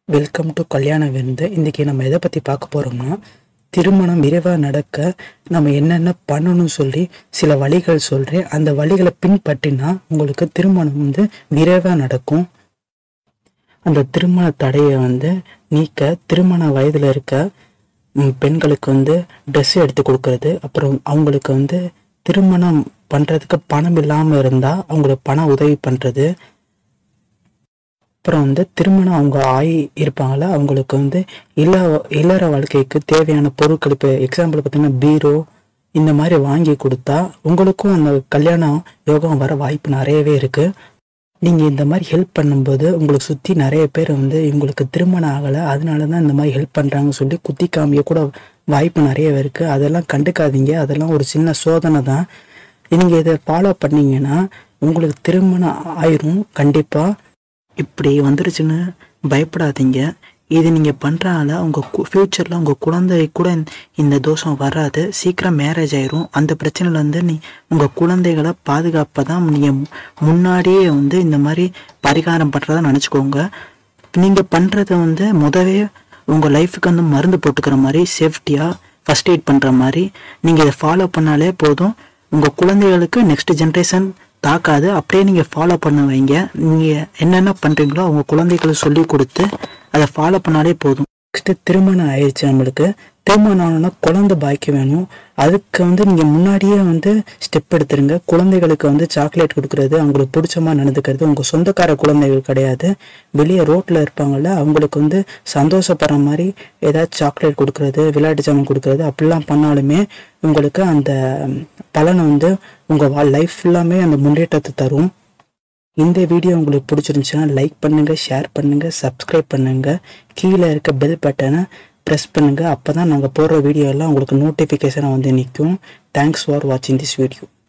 welcome to கல்யாண விருந்து இன்றைக்கி நம்ம எதை பற்றி பார்க்க போகிறோம்னா திருமணம் விரைவாக நடக்க நம்ம என்னென்ன பண்ணணும்னு சொல்லி சில வழிகள் சொல்கிறேன் அந்த வழிகளை பின்பற்றினா உங்களுக்கு திருமணம் வந்து விரைவாக நடக்கும் அந்த திருமண தடையை வந்து நீக்க திருமண வயதில் இருக்க ம், பெண்களுக்கு வந்து ட்ரெஸ் எடுத்து கொடுக்கறது அப்புறம் அவங்களுக்கு வந்து திருமணம் பண்ணுறதுக்கு பணம் இல்லாமல் இருந்தால் அவங்களுக்கு பண உதவி பண்ணுறது அப்புறம் வந்து திருமணம் அவங்க ஆகி இருப்பாங்களா அவங்களுக்கு வந்து இல்ல இல்லற வாழ்க்கைக்கு தேவையான பொருட்கள் இப்போ எக்ஸாம்பிள் பார்த்தீங்கன்னா பீரோ இந்த மாதிரி வாங்கி கொடுத்தா உங்களுக்கும் அந்த கல்யாணம் யோகம் வர வாய்ப்பு நிறையவே இருக்கு நீங்கள் இந்த மாதிரி ஹெல்ப் பண்ணும்போது உங்களுக்கு சுற்றி நிறைய பேர் வந்து இவங்களுக்கு திருமணம் ஆகலை அதனால தான் இந்த மாதிரி ஹெல்ப் பண்ணுறாங்கன்னு சொல்லி குத்தி காமிக்க கூட வாய்ப்பு நிறைய இருக்குது அதெல்லாம் கண்டுக்காதீங்க அதெல்லாம் ஒரு சின்ன சோதனை தான் நீங்கள் இதை ஃபாலோ பண்ணீங்கன்னா உங்களுக்கு திருமணம் ஆயிரும் கண்டிப்பாக இப்படி வந்துருச்சுன்னு பயப்படாதீங்க இது நீங்கள் பண்ணுறனால உங்கள் ஃப்யூச்சரில் உங்கள் குழந்தை கூட இந்த- இந்த தோஷம் வராது சீக்கிரம் மேரேஜ் ஆயிரும் அந்த பிரச்சனையிலேருந்து நீ உங்கள் குழந்தைகளை பாதுகாப்பாக தான் நீங்கள் முன்னாடியே வந்து இந்த மாதிரி பரிகாரம் பண்ணுறதா நினச்சிக்கோங்க நீங்கள் பண்ணுறத வந்து முதவே உங்கள் லைஃபுக்கு வந்து மருந்து போட்டுக்கிற மாதிரி சேஃப்டியாக ஃபஸ்ட் எய்ட் பண்ணுற மாதிரி நீங்கள் இதை ஃபாலோ பண்ணாலே போதும் உங்கள் குழந்தைகளுக்கு நெக்ஸ்ட் ஜென்ரேஷன் தாக்காது அப்படியே நீங்கள் ஃபாலோ பண்ண வைங்க நீங்கள் என்னென்ன பண்ணுறீங்களோ உங்கள் குழந்தைகளுக்கு சொல்லி கொடுத்து அதை ஃபாலோ பண்ணாலே போதும் நெக்ஸ்ட்டு திருமணம் ஆயிடுச்சு நம்மளுக்கு திருமணம் ஆனோன்னா குழந்தை பாக்கியம் வேணும் அதுக்கு வந்து நீங்கள் முன்னாடியே வந்து ஸ்டெப் எடுத்துருங்க குழந்தைகளுக்கு வந்து சாக்லேட் கொடுக்கறது அவங்களுக்கு பிடிச்ச மாதிரி நடந்துக்கிறது உங்கள் சொந்தக்கார குழந்தைகள் கிடையாது வெளியே ரோட்டில் இருப்பாங்கள்ல அவங்களுக்கு வந்து சந்தோஷப்படுற மாதிரி ஏதாச்சும் சாக்லேட் கொடுக்கறது விளையாட்டு ஜாமான் கொடுக்கறது அப்படிலாம் பண்ணாலுமே உங்களுக்கு அந்த பலனை வந்து உங்கள் வா லைஃப் ஃபுல்லாமே அந்த முன்னேற்றத்தை தரும் இந்த வீடியோ உங்களுக்கு பிடிச்சிருந்துச்சுன்னா லைக் பண்ணுங்க ஷேர் பண்ணுங்க சப்ஸ்கிரைப் பண்ணுங்க கீழே இருக்க பெல் பட்டனை ப்ரெஸ் பண்ணுங்க அப்பதான் நாங்கள் போடுற வீடியோ எல்லாம் உங்களுக்கு நோட்டிஃபிகேஷனாக வந்து நிற்கும் தேங்க்ஸ் ஃபார் வாட்சிங் திஸ் வீடியோ